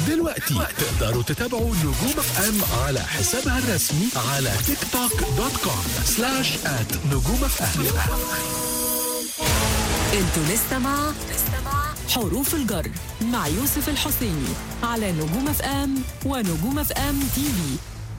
دلوقتي تقدروا تتابعوا نجوم اف ام على حسابها الرسمي على تيك توك دوت كوم سلاش ات نجوم اف ام انتوا لسه مع حروف الجر مع يوسف الحسيني على نجوم اف ام ونجوم اف ام تي في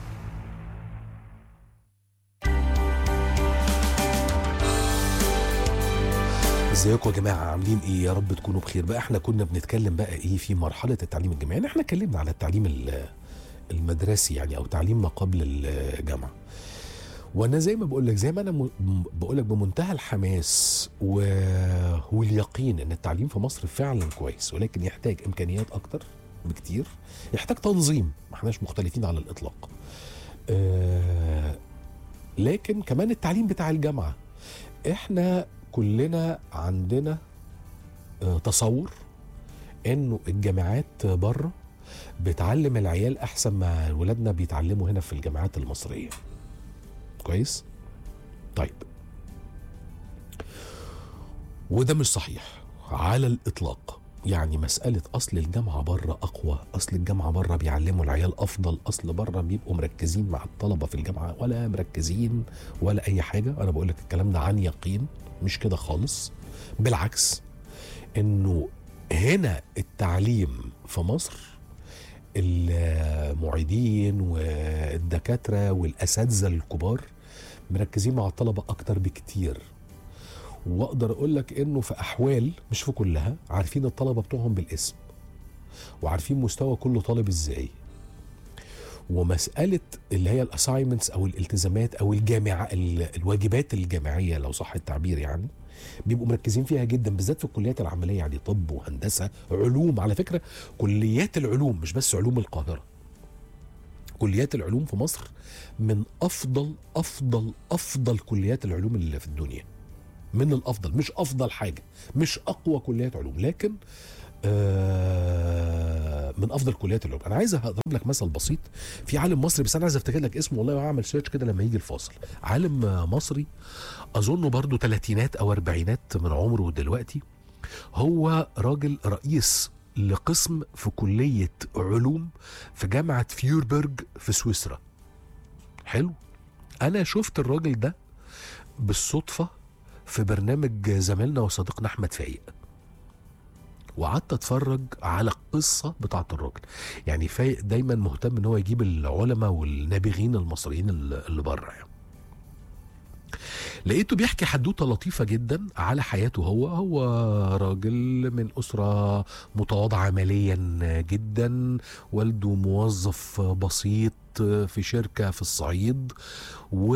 ازيكم يا جماعه عاملين ايه يا رب تكونوا بخير بقى احنا كنا بنتكلم بقى ايه في مرحله التعليم الجامعي يعني احنا اتكلمنا على التعليم ال- المدرسي يعني او تعليم ما قبل الجامعه وانا زي ما بقول لك زي ما انا م- بقول لك بمنتهى الحماس و... واليقين ان التعليم في مصر فعلا كويس ولكن يحتاج امكانيات اكتر بكتير يحتاج تنظيم ما احناش مختلفين على الاطلاق آه... لكن كمان التعليم بتاع الجامعه احنا كلنا عندنا آه، تصور انه الجامعات بره بتعلم العيال احسن ما ولادنا بيتعلموا هنا في الجامعات المصريه كويس طيب وده مش صحيح على الاطلاق يعني مسألة أصل الجامعة بره أقوى أصل الجامعة بره بيعلموا العيال أفضل أصل بره بيبقوا مركزين مع الطلبة في الجامعة ولا مركزين ولا أي حاجة أنا بقول لك الكلام ده عن يقين مش كده خالص بالعكس إنه هنا التعليم في مصر المعيدين والدكاترة والأساتذة الكبار مركزين مع الطلبة أكتر بكتير واقدر اقول لك انه في احوال مش في كلها عارفين الطلبه بتوعهم بالاسم وعارفين مستوى كل طالب ازاي ومساله اللي هي الاساينمنتس او الالتزامات او الجامعه ال- الواجبات الجامعيه لو صح التعبير يعني بيبقوا مركزين فيها جدا بالذات في الكليات العمليه يعني طب وهندسه علوم على فكره كليات العلوم مش بس علوم القاهره كليات العلوم في مصر من افضل افضل افضل كليات العلوم اللي في الدنيا من الافضل مش افضل حاجه مش اقوى كليات علوم لكن آه من افضل كليات العلوم انا عايز اضرب لك مثل بسيط في عالم مصري بس انا عايز افتكر لك اسمه والله واعمل سيرش كده لما يجي الفاصل عالم آه، مصري اظنه برضه ثلاثينات او اربعينات من عمره دلوقتي هو راجل رئيس لقسم في كليه علوم في جامعه فيوربرج في سويسرا حلو انا شفت الراجل ده بالصدفه في برنامج زميلنا وصديقنا احمد فايق وقعدت اتفرج على القصه بتاعت الراجل يعني فايق دايما مهتم ان هو يجيب العلماء والنابغين المصريين اللي اللي بره يعني لقيته بيحكي حدوته لطيفه جدا على حياته هو هو راجل من اسره متواضعه ماليا جدا والده موظف بسيط في شركه في الصعيد و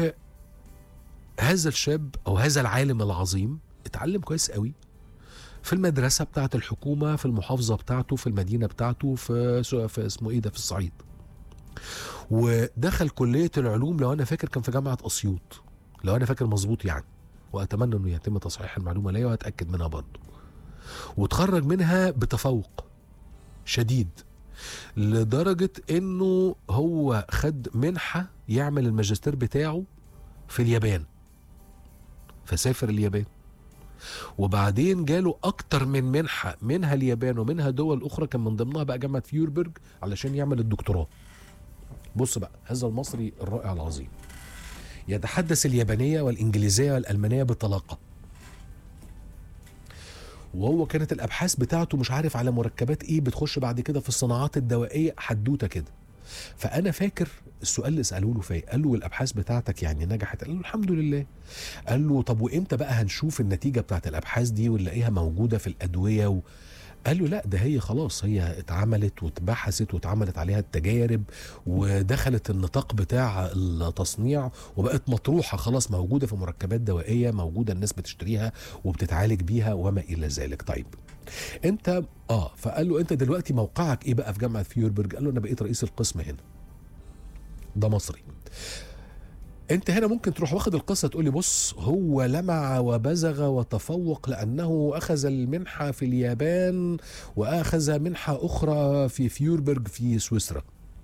هذا الشاب او هذا العالم العظيم اتعلم كويس قوي في المدرسه بتاعه الحكومه في المحافظه بتاعته في المدينه بتاعته في, سو- في اسمه ايه ده في الصعيد ودخل كليه العلوم لو انا فاكر كان في جامعه اسيوط لو انا فاكر مظبوط يعني واتمنى انه يتم تصحيح المعلومه ليا واتاكد منها برضه وتخرج منها بتفوق شديد لدرجه انه هو خد منحه يعمل الماجستير بتاعه في اليابان فسافر اليابان وبعدين جاله اكتر من منحه منها اليابان ومنها دول اخرى كان من ضمنها بقى جامعه فيوربرج علشان يعمل الدكتوراه بص بقى هذا المصري الرائع العظيم يتحدث اليابانيه والانجليزيه والالمانيه بطلاقه وهو كانت الابحاث بتاعته مش عارف على مركبات ايه بتخش بعد كده في الصناعات الدوائيه حدوته كده فانا فاكر السؤال اللي سالوه له فيه قال له الابحاث بتاعتك يعني نجحت قال له الحمد لله قال له طب وامتى بقى هنشوف النتيجه بتاعت الابحاث دي ونلاقيها موجوده في الادويه و... قال له لا ده هي خلاص هي اتعملت واتبحثت واتعملت عليها التجارب ودخلت النطاق بتاع التصنيع وبقت مطروحه خلاص موجوده في مركبات دوائيه موجوده الناس بتشتريها وبتتعالج بيها وما الى ذلك طيب انت اه فقال له انت دلوقتي موقعك ايه بقى في جامعه فيوربرج قال له انا بقيت رئيس القسم هنا ده مصري انت هنا ممكن تروح واخد القصه تقول لي بص هو لمع وبزغ وتفوق لانه اخذ المنحه في اليابان واخذ منحه اخرى في فيوربرج في سويسرا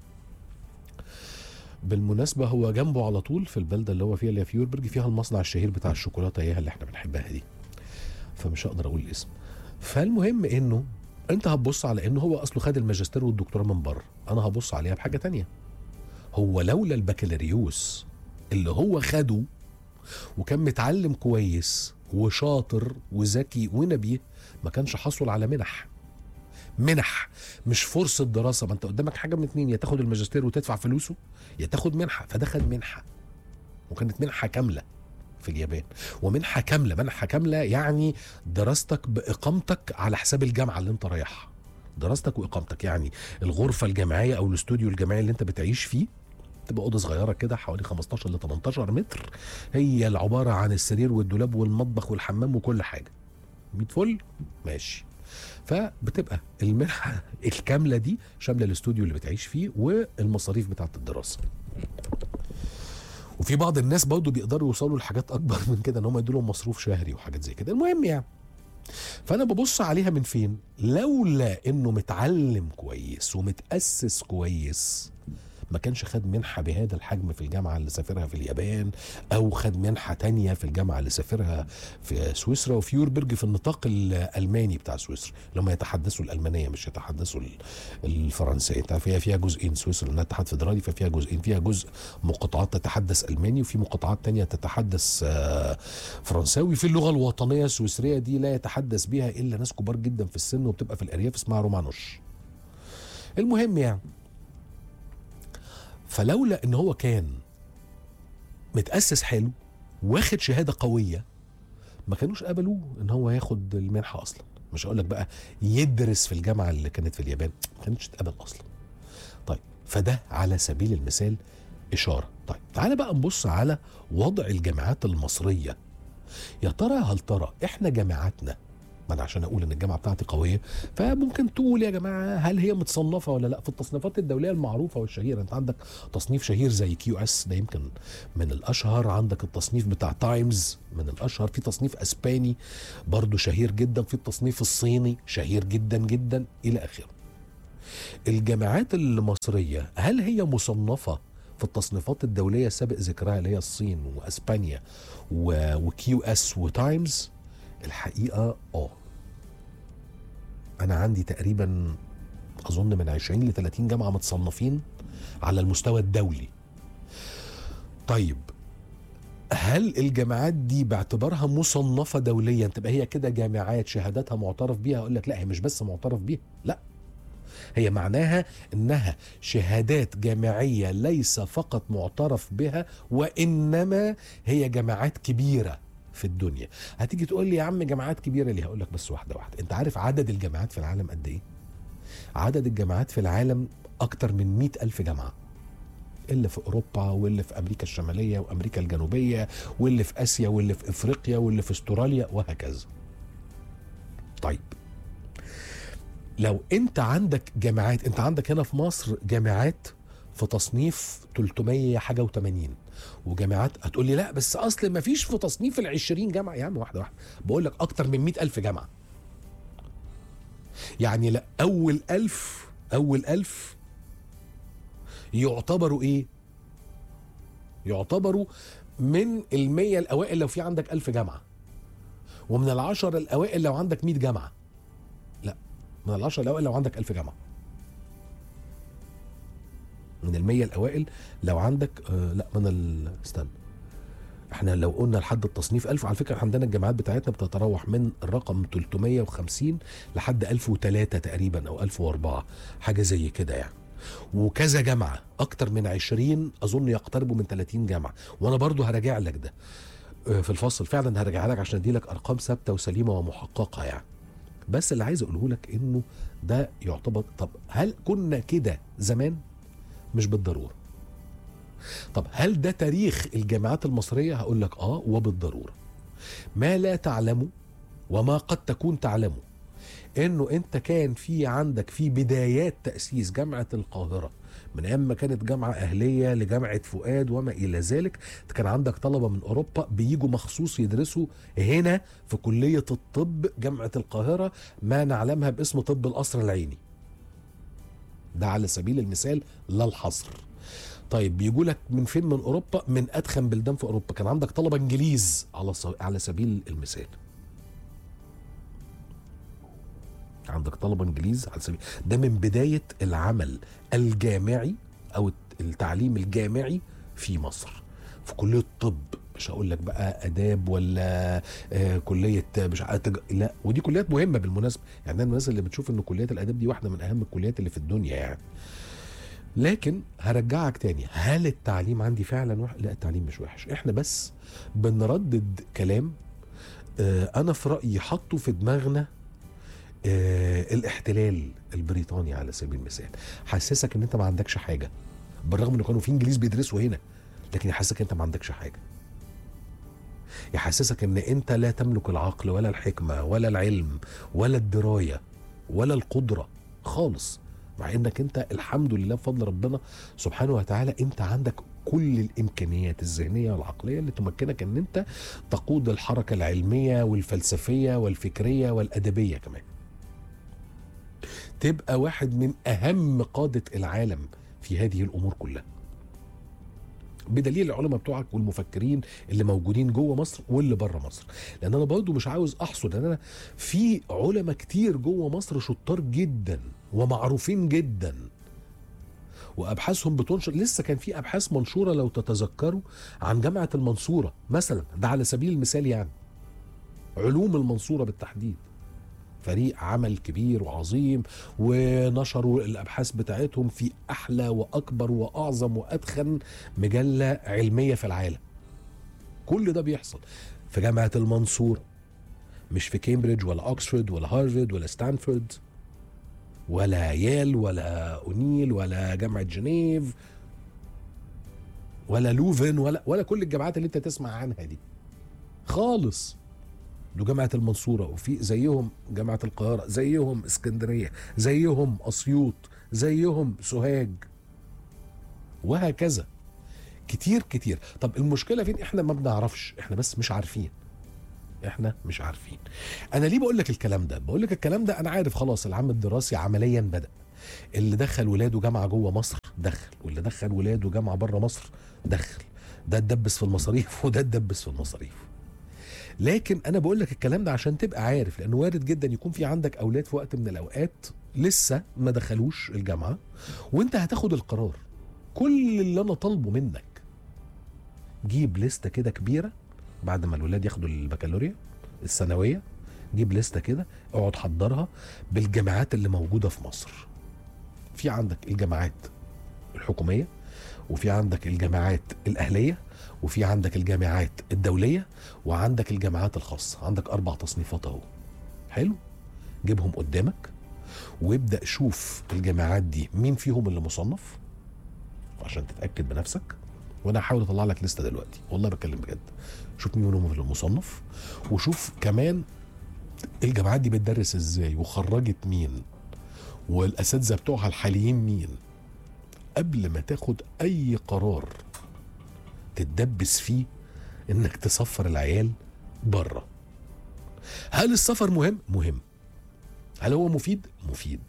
بالمناسبه هو جنبه على طول في البلده اللي هو فيها اللي هي فيوربرج فيها المصنع الشهير بتاع الشوكولاته اياها اللي احنا بنحبها دي فمش هقدر اقول الاسم فالمهم انه انت هتبص على انه هو اصله خد الماجستير والدكتوراه من بره انا هبص عليها بحاجه تانية هو لولا البكالوريوس اللي هو خده وكان متعلم كويس وشاطر وذكي ونبيه ما كانش حصل على منح منح مش فرصة دراسة ما انت قدامك حاجة من اتنين يا تاخد الماجستير وتدفع فلوسه يا تاخد منحة فده خد منحة وكانت منحة كاملة في اليابان ومنحة كاملة منحة كاملة يعني دراستك بإقامتك على حساب الجامعة اللي انت رايحها دراستك وإقامتك يعني الغرفة الجامعية أو الاستوديو الجامعي اللي انت بتعيش فيه تبقى اوضه صغيره كده حوالي 15 ل 18 متر هي العباره عن السرير والدولاب والمطبخ والحمام وكل حاجه 100 فل ماشي فبتبقى المنحه الكامله دي شامله الاستوديو اللي بتعيش فيه والمصاريف بتاعه الدراسه وفي بعض الناس برضه بيقدروا يوصلوا لحاجات اكبر من كده ان هم يدوا لهم مصروف شهري وحاجات زي كده المهم يعني فانا ببص عليها من فين لولا انه متعلم كويس ومتاسس كويس ما كانش خد منحة بهذا الحجم في الجامعة اللي سافرها في اليابان أو خد منحة تانية في الجامعة اللي سافرها في سويسرا وفي يوربرج في النطاق الألماني بتاع سويسرا لما يتحدثوا الألمانية مش يتحدثوا ال- الفرنسية انت عارف هي فيها جزئين سويسرا لأنها اتحاد فيدرالي ففيها جزئين فيها جزء مقاطعات تتحدث ألماني وفي مقاطعات تانية تتحدث آه، فرنساوي في اللغة الوطنية السويسرية دي لا يتحدث بها إلا ناس كبار جدا في السن وبتبقى في الأرياف اسمها رومانوش المهم يعني فلولا ان هو كان متاسس حلو واخد شهاده قويه ما كانوش قبلوه ان هو ياخد المنحه اصلا مش هقول لك بقى يدرس في الجامعه اللي كانت في اليابان ما كانتش تقبل اصلا طيب فده على سبيل المثال اشاره طيب تعالى بقى نبص على وضع الجامعات المصريه يا ترى هل ترى احنا جامعاتنا ما انا عشان اقول ان الجامعه بتاعتي قويه فممكن تقول يا جماعه هل هي متصنفه ولا لا في التصنيفات الدوليه المعروفه والشهيره انت عندك تصنيف شهير زي كيو اس ده يمكن من الاشهر عندك التصنيف بتاع تايمز من الاشهر في تصنيف اسباني برضو شهير جدا في التصنيف الصيني شهير جدا جدا الى اخره الجامعات المصريه هل هي مصنفه في التصنيفات الدوليه سابق ذكرها اللي هي الصين واسبانيا و- وكيو اس وتايمز الحقيقه اه انا عندي تقريبا اظن من 20 ل 30 جامعه متصنفين على المستوى الدولي طيب هل الجامعات دي باعتبارها مصنفه دوليا تبقى هي كده جامعات شهاداتها معترف بيها اقول لك لا هي مش بس معترف بيها لا هي معناها انها شهادات جامعيه ليس فقط معترف بها وانما هي جامعات كبيره في الدنيا هتيجي تقول لي يا عم جامعات كبيره ليه هقول لك بس واحده واحده انت عارف عدد الجامعات في العالم قد ايه عدد الجامعات في العالم اكتر من مئة ألف جامعه اللي في اوروبا واللي في امريكا الشماليه وامريكا الجنوبيه واللي في اسيا واللي في افريقيا واللي في استراليا وهكذا طيب لو انت عندك جامعات انت عندك هنا في مصر جامعات في تصنيف 300 حاجه و80 وجامعات هتقول لي لا بس اصل ما فيش في تصنيف ال 20 جامعه يا عم واحده واحده بقول لك اكتر من 100 الف جامعه يعني لا اول ألف اول ألف يعتبروا ايه يعتبروا من المية الأوائل لو في عندك ألف جامعة ومن العشر الأوائل لو عندك 100 جامعة لا من العشر الأوائل لو عندك ألف جامعة من المية الأوائل لو عندك آه لا من ال... استنى احنا لو قلنا لحد التصنيف 1000 على فكره عندنا الجامعات بتاعتنا بتتراوح من الرقم 350 لحد 1003 تقريبا او 1004 حاجه زي كده يعني وكذا جامعه اكتر من 20 اظن يقتربوا من 30 جامعه وانا برضو هراجع لك ده آه، في الفصل فعلا هرجع لك عشان ادي لك ارقام ثابته وسليمه ومحققه يعني بس اللي عايز اقوله لك انه ده يعتبر طب هل كنا كده زمان مش بالضروره طب هل ده تاريخ الجامعات المصريه هقول لك اه وبالضروره ما لا تعلمه وما قد تكون تعلمه انه انت كان في عندك في بدايات تاسيس جامعه القاهره من ايام ما كانت جامعه اهليه لجامعه فؤاد وما الى ذلك كان عندك طلبه من اوروبا بيجوا مخصوص يدرسوا هنا في كليه الطب جامعه القاهره ما نعلمها باسم طب القصر العيني ده على سبيل المثال لا الحصر طيب بيجوا لك من فين من اوروبا من ادخن بلدان في اوروبا كان عندك طلبه انجليز على ص- على سبيل المثال عندك طلبه انجليز على سبيل ده من بدايه العمل الجامعي او التعليم الجامعي في مصر في كليه الطب مش هقول لك بقى اداب ولا آه كليه مش عارف تج... لا ودي كليات مهمه بالمناسبه يعني انا الناس اللي بتشوف ان كليات الاداب دي واحده من اهم الكليات اللي في الدنيا يعني لكن هرجعك تاني هل التعليم عندي فعلا وح... لا التعليم مش وحش احنا بس بنردد كلام آه انا في رايي حطه في دماغنا آه الاحتلال البريطاني على سبيل المثال حسسك ان انت ما عندكش حاجه بالرغم انه كانوا في انجليز بيدرسوا هنا لكن يحسسك انت ما عندكش حاجه يحسسك ان انت لا تملك العقل ولا الحكمه ولا العلم ولا الدرايه ولا القدره خالص مع انك انت الحمد لله بفضل ربنا سبحانه وتعالى انت عندك كل الامكانيات الذهنيه والعقليه اللي تمكنك ان انت تقود الحركه العلميه والفلسفيه والفكريه والادبيه كمان تبقى واحد من اهم قاده العالم في هذه الامور كلها بدليل العلماء بتوعك والمفكرين اللي موجودين جوه مصر واللي بره مصر لان انا برضو مش عاوز احصد لان انا في علماء كتير جوه مصر شطار جدا ومعروفين جدا وابحاثهم بتنشر لسه كان في ابحاث منشوره لو تتذكروا عن جامعه المنصوره مثلا ده على سبيل المثال يعني علوم المنصوره بالتحديد فريق عمل كبير وعظيم ونشروا الابحاث بتاعتهم في احلى واكبر واعظم وادخن مجله علميه في العالم كل ده بيحصل في جامعه المنصوره مش في كامبريدج ولا اوكسفورد ولا هارفارد ولا ستانفورد ولا يال ولا اونيل ولا جامعه جنيف ولا لوفن ولا ولا كل الجامعات اللي انت تسمع عنها دي خالص دول جامعة المنصورة وفي زيهم جامعة القاهرة زيهم اسكندرية زيهم أسيوط زيهم سوهاج وهكذا كتير كتير طب المشكلة فين احنا ما بنعرفش احنا بس مش عارفين احنا مش عارفين انا ليه بقول لك الكلام ده بقول لك الكلام ده انا عارف خلاص العام الدراسي عمليا بدأ اللي دخل ولاده جامعة جوه مصر دخل واللي دخل ولاده جامعة بره مصر دخل ده اتدبس في المصاريف وده اتدبس في المصاريف لكن انا بقول لك الكلام ده عشان تبقى عارف لانه وارد جدا يكون في عندك اولاد في وقت من الاوقات لسه ما دخلوش الجامعه وانت هتاخد القرار كل اللي انا طالبه منك جيب لستة كده كبيره بعد ما الولاد ياخدوا البكالوريا الثانويه جيب لستة كده اقعد حضرها بالجامعات اللي موجوده في مصر في عندك الجامعات الحكوميه وفي عندك الجامعات الاهليه وفي عندك الجامعات الدوليه وعندك الجامعات الخاصه عندك اربع تصنيفات اهو حلو جيبهم قدامك وابدا شوف الجامعات دي مين فيهم اللي مصنف عشان تتاكد بنفسك وانا هحاول اطلع لك لسته دلوقتي والله بتكلم بجد شوف مين هم اللي مصنف وشوف كمان الجامعات دي بتدرس ازاي وخرجت مين والاساتذه بتوعها الحاليين مين قبل ما تاخد اي قرار تتدبس فيه انك تسفر العيال بره هل السفر مهم مهم هل هو مفيد مفيد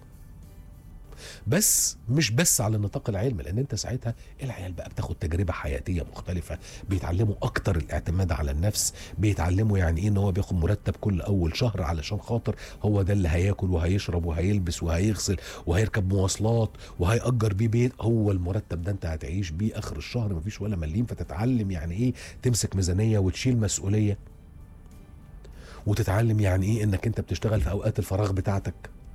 بس مش بس على النطاق العلمي لان انت ساعتها العيال بقى بتاخد تجربه حياتيه مختلفه بيتعلموا اكتر الاعتماد على النفس بيتعلموا يعني ايه ان هو بياخد مرتب كل اول شهر علشان خاطر هو ده اللي هياكل وهيشرب وهيلبس وهيغسل وهيركب مواصلات وهيأجر بيه بيت هو المرتب ده انت هتعيش بيه اخر الشهر مفيش ولا مليم فتتعلم يعني ايه تمسك ميزانيه وتشيل مسؤوليه وتتعلم يعني ايه انك انت بتشتغل في اوقات الفراغ بتاعتك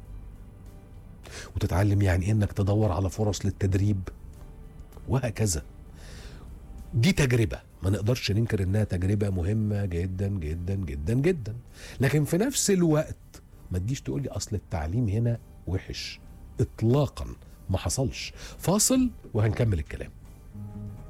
وتتعلم يعني إيه انك تدور على فرص للتدريب وهكذا دي تجربه ما نقدرش ننكر انها تجربه مهمه جدا جدا جدا جدا لكن في نفس الوقت ما تجيش تقول لي اصل التعليم هنا وحش اطلاقا ما حصلش فاصل وهنكمل الكلام